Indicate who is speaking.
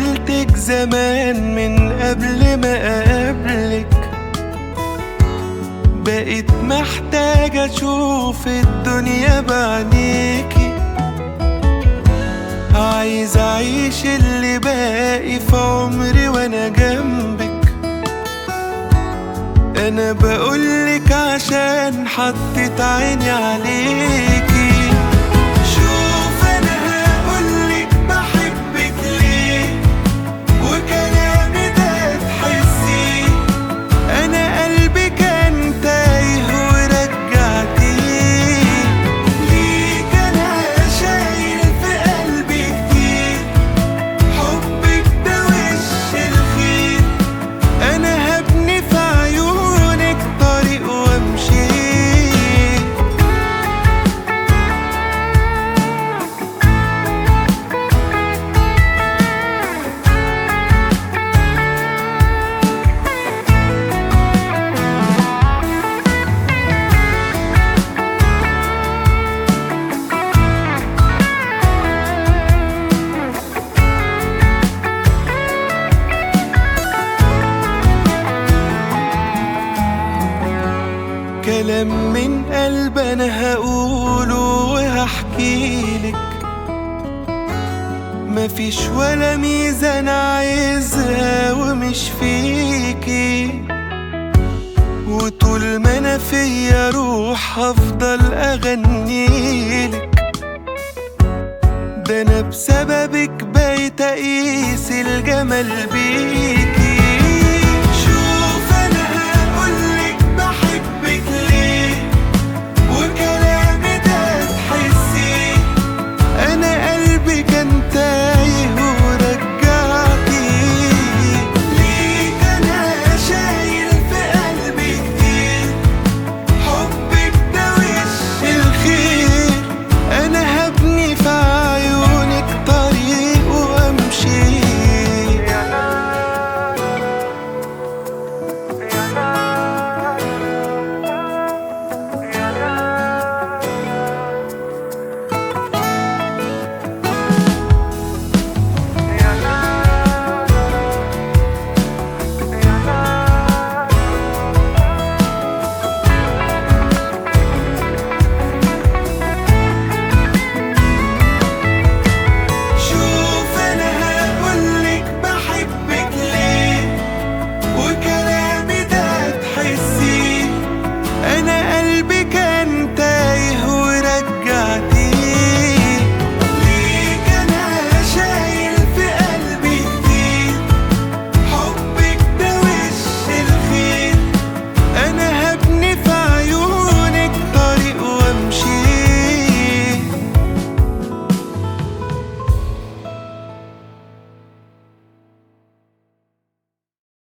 Speaker 1: قابلتك زمان من قبل ما اقابلك بقيت محتاج اشوف الدنيا بعينيكي عايز اعيش اللي باقي في عمري وانا جنبك انا بقولك عشان حطيت عيني عليكي شوف انا هقولك بحبك ليه وكلامي ده تحسيه انا قلبي كان تايه ورجعتيه ليك انا شايل في قلبي كتير حبك ده وش الخير انا هبني في عيونك طريق وامشي كلام من قلب انا هقوله وهحكيلك مفيش ولا ميزة انا عايزها ومش فيكي وطول ما انا فيا روح هفضل اغنيلك ده انا بسببك بقيت اقيس الجمال بيكي